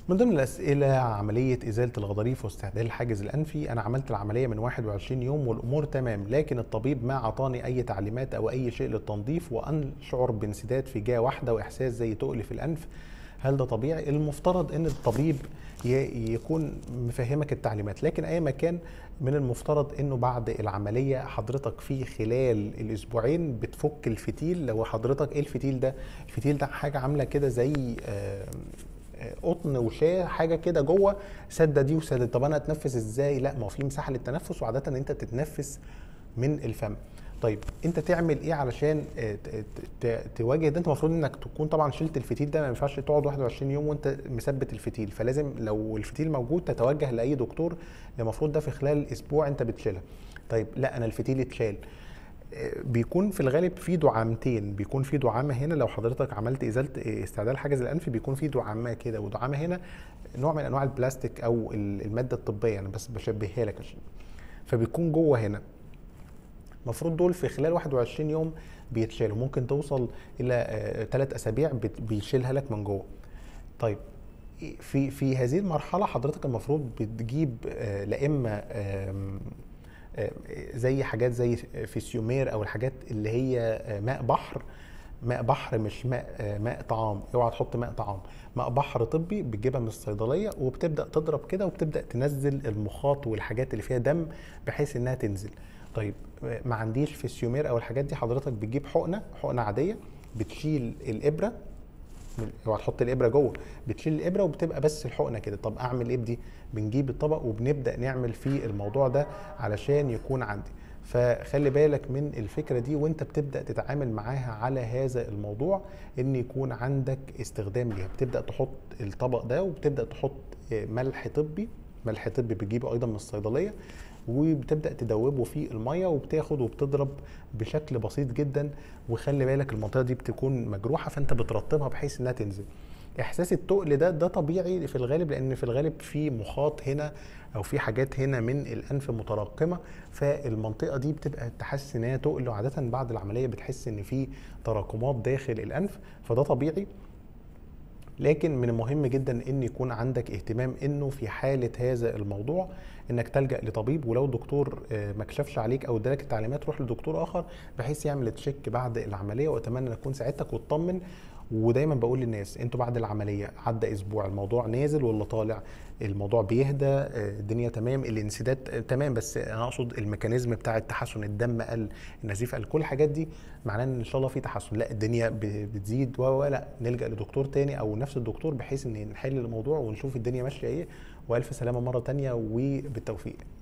من ضمن الأسئلة عملية إزالة الغضاريف واستعدال الحاجز الأنفي أنا عملت العملية من 21 يوم والأمور تمام لكن الطبيب ما أعطاني أي تعليمات أو أي شيء للتنظيف وأشعر بانسداد في جهة واحدة وإحساس زي تقل في الأنف هل ده طبيعي؟ المفترض ان الطبيب ي- يكون مفهمك التعليمات لكن اي مكان من المفترض انه بعد العمليه حضرتك في خلال الاسبوعين بتفك الفتيل لو حضرتك ايه الفتيل ده؟ الفتيل ده حاجه عامله كده زي آه، آه، قطن وشاه حاجه كده جوه سده دي وسده طب انا اتنفس ازاي؟ لا ما هو في مساحه للتنفس وعاده ان انت تتنفس من الفم. طيب انت تعمل ايه علشان آه، ت- ت- ت- تواجه ده انت المفروض انك تكون طبعا شلت الفتيل ده ما ينفعش تقعد 21 يوم وانت مثبت الفتيل فلازم لو الفتيل موجود تتوجه لاي دكتور المفروض ده في خلال اسبوع انت بتشيلها طيب لا انا الفتيل اتشال آه، بيكون في الغالب في دعامتين بيكون في دعامه هنا لو حضرتك عملت ازاله آه، استعدال حاجز الانف بيكون في دعامه كده ودعامه هنا نوع من انواع البلاستيك او ال- الماده الطبيه انا بس بشبهها لك عشان فبيكون جوه هنا المفروض دول في خلال 21 يوم بيتشالوا ممكن توصل الى ثلاث اسابيع بت- بيشيلها لك من جوه طيب في في هذه المرحله حضرتك المفروض بتجيب آه، لا اما آم، آه، زي حاجات زي فيسيومير او الحاجات اللي هي آه، ماء بحر ماء بحر مش ماء آه، ماء طعام اوعى تحط ماء طعام ماء بحر طبي بتجيبها من الصيدليه وبتبدا تضرب كده وبتبدا تنزل المخاط والحاجات اللي فيها دم بحيث انها تنزل طيب آه، ما عنديش فيسيومير او الحاجات دي حضرتك بتجيب حقنه حقنه عاديه بتشيل الابره اوعى تحط الابره جوه بتشيل الابره وبتبقى بس الحقنه كده طب اعمل ايه بدي بنجيب الطبق وبنبدا نعمل فيه الموضوع ده علشان يكون عندي فخلي بالك من الفكره دي وانت بتبدا تتعامل معاها على هذا الموضوع ان يكون عندك استخدام ليها بتبدا تحط الطبق ده وبتبدا تحط ملح طبي ملح طبي بتجيبه ايضا من الصيدليه وبتبدا تدوبه في الميه وبتاخد وبتضرب بشكل بسيط جدا وخلي بالك المنطقه دي بتكون مجروحه فانت بترطبها بحيث انها تنزل احساس التقل ده ده طبيعي في الغالب لان في الغالب في مخاط هنا او في حاجات هنا من الانف متراكمه فالمنطقه دي بتبقى تحس ان هي تقل وعاده بعد العمليه بتحس ان في تراكمات داخل الانف فده طبيعي لكن من المهم جدا ان يكون عندك اهتمام انه في حاله هذا الموضوع انك تلجا لطبيب ولو دكتور آه، ما كشفش عليك او ادالك التعليمات روح لدكتور اخر بحيث يعمل تشيك بعد العمليه واتمنى ان اكون ساعدتك وتطمن ودايما بقول للناس انتوا بعد العمليه عدى اسبوع الموضوع نازل ولا طالع الموضوع بيهدى آه، الدنيا تمام الانسداد آه، تمام بس انا اقصد الميكانيزم بتاع التحسن الدم قل النزيف قل كل الحاجات دي معناه ان ان شاء الله في تحسن لا الدنيا ب- بتزيد و و- لا نلجا لدكتور تاني او نفس الدكتور بحيث ان نحل الموضوع ونشوف الدنيا ماشيه ايه والف سلامه مره تانية وبالتوفيق